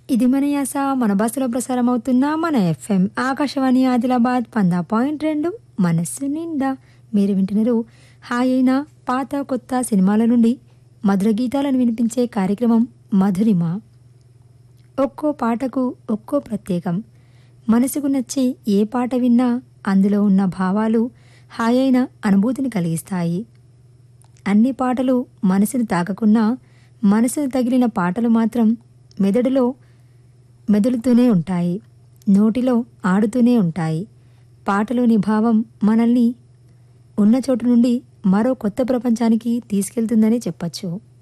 ఇది మన యాస మన బస్సులో ప్రసారం అవుతున్న మన ఎఫ్ఎం ఆకాశవాణి ఆదిలాబాద్ వంద పాయింట్ రెండు మనస్సు నిండా మీరు వింటున్నారు హాయ్ అయిన పాత కొత్త సినిమాల నుండి మధుర గీతాలను వినిపించే కార్యక్రమం మధురిమ ఒక్కో పాటకు ఒక్కో ప్రత్యేకం మనసుకు నచ్చే ఏ పాట విన్నా అందులో ఉన్న భావాలు హాయైన అనుభూతిని కలిగిస్తాయి అన్ని పాటలు మనసును తాకకున్నా మనసును తగిలిన పాటలు మాత్రం మెదడులో మెదులుతూనే ఉంటాయి నోటిలో ఆడుతూనే ఉంటాయి పాటలోని భావం మనల్ని ఉన్న చోటు నుండి మరో కొత్త ప్రపంచానికి తీసుకెళ్తుందని చెప్పచ్చు